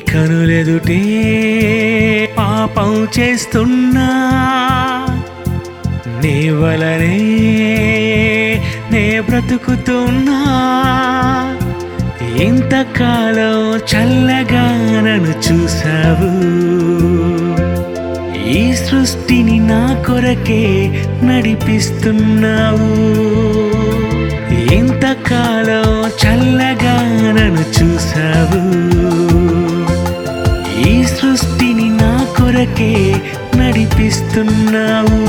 కనులెదుటే పాపం చేస్తున్నా నీ వలనే నే బ్రతుకుతున్నా ఇంతకాలం చల్లగా నన్ను చూసావు ఈ సృష్టిని నా కొరకే నడిపిస్తున్నావు ఇంతకాలం చల్లగా నన్ను చూసావు ఈ సృష్టిని నా కొరకే నడిపిస్తున్నావు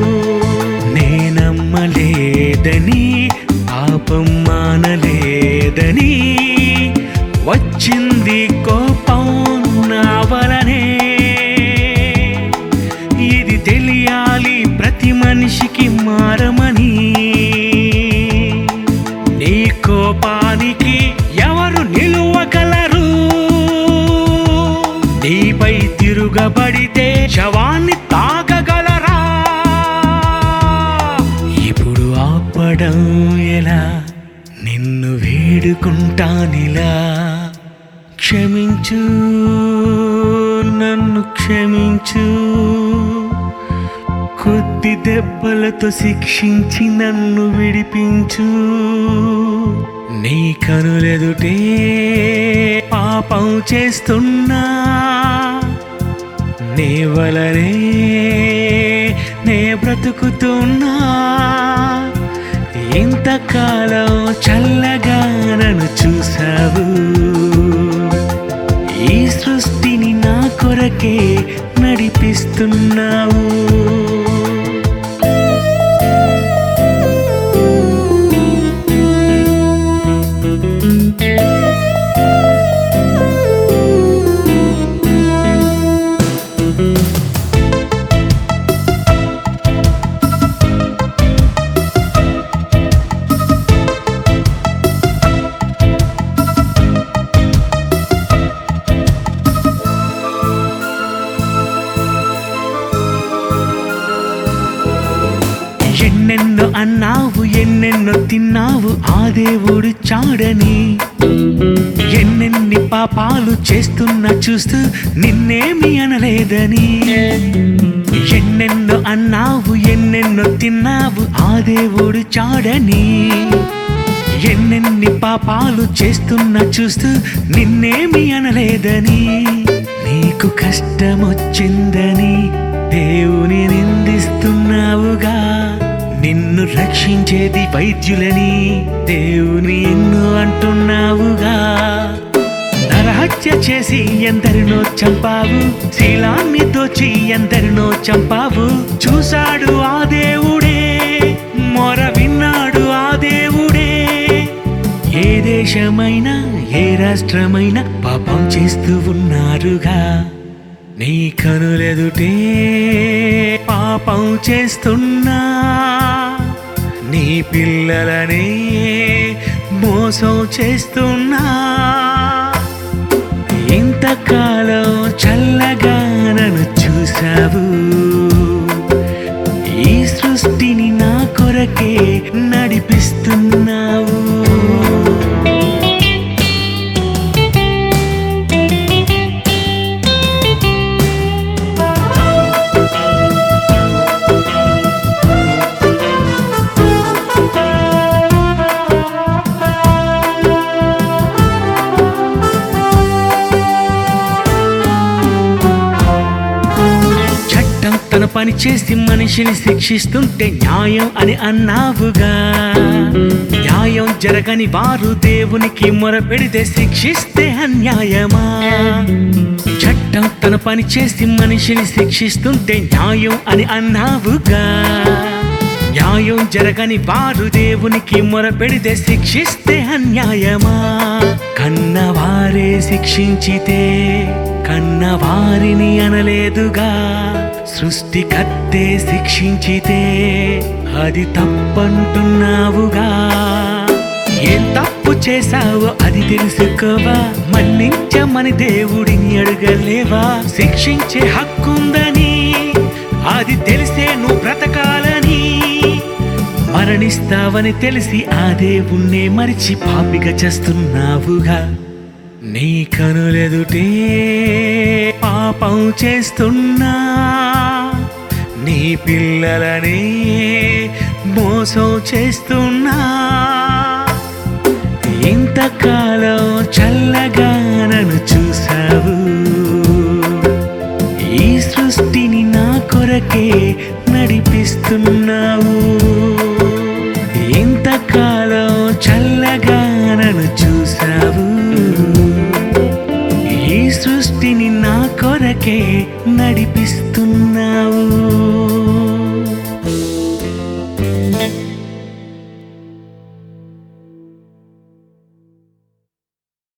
నేనమ్మలేదని పాపం మానలేదని వచ్చింది కోపం నా వలనే ఇది తెలియాలి ప్రతి మనిషికి మారమని నీ కోపానికి ఎవరు నిలువగలరు నీపై తిరుగబడితే శవాన్ని తాకగలరా ఇప్పుడు ఆపడం ఎలా నిన్ను వేడుకుంటానిలా క్షమించు నన్ను క్షమించు కొద్ది దెబ్బలతో శిక్షించి నన్ను విడిపించు నీ కనులెదుటే పాపం చేస్తున్నా నీ వలనే నే బ్రతుకుతున్నా ఇంతకాలం చల్లగా నన్ను చూసావు ఈ సృష్టిని నా కొరకే నడిపిస్తున్నావు ఎన్నెన్నో అన్నావు ఎన్నెన్నో తిన్నావు ఆ దేవుడు చాడని ఎన్నెన్ని పాపాలు చేస్తున్నా చూస్తూ నిన్నేమి అనలేదని ఎన్నెన్నో అన్నావు ఎన్నెన్నో తిన్నావు ఆ దేవుడు చాడని ఎన్నెన్ని పాపాలు చేస్తున్నా చూస్తూ నిన్నేమి అనలేదని నీకు కష్టమొచ్చిందని దేవుని నిందిస్తున్నావుగా నిన్ను రక్షించేది వైద్యులని దేవుని ఎన్నో అంటున్నావుగా నరహత్య చేసి ఎందరినో చంపావు శీలాన్ని దోచి ఎందరినో చంపావు చూశాడు ఆ దేవుడే మొర విన్నాడు ఆ దేవుడే ఏ దేశమైనా ఏ రాష్ట్రమైనా పాపం చేస్తూ ఉన్నారుగా నీ కనులెదుటే పాపం చేస్తున్నా నీ పిల్లలనే మోసం చేస్తున్నా ఇంతకాలం చల్లగా నన్ను చూసావు ఈ సృష్టిని నా కొరకే నడిపిస్తున్నావు చట్టం తన పని చేసి మనిషిని శిక్షిస్తుంటే న్యాయం అని అన్నావుగా న్యాయం జరగని వారు దేవునికి మొరపెడితే శిక్షిస్తే అన్యాయమా చట్టం తన పని చేసి మనిషిని శిక్షిస్తుంటే న్యాయం అని అన్నావుగా న్యాయం జరగని వారు దేవునికి మొరపెడితే శిక్షిస్తే అన్యాయమా కన్నవారే శిక్షించితే కన్నవారిని అనలేదుగా సృష్టికర్తే శిక్షించితే అది తప్పంటున్నావుగా ఏం తప్పు చేశావో అది తెలుసుకోవా మన్నించమని దేవుడిని అడగలేవా శిక్షించే హక్కుందని అది తెలిసే నువ్వు బ్రతకాలని మరణిస్తావని తెలిసి ఆ దేవుణ్ణే మరిచి పాపిగా చేస్తున్నావుగా నీ కనులెదుటే పాపం చేస్తున్నా నీ పిల్లలని మోసం చేస్తున్నా ఇంతకాలం చల్లగా నన్ను చూసావు ఈ సృష్టిని నా కొరకే నడిపిస్తున్నావు ఇంతకాలం చల్లగా నన్ను చూసావు ఈ సృష్టిని నా కొరకే నడిపిస్తున్నావు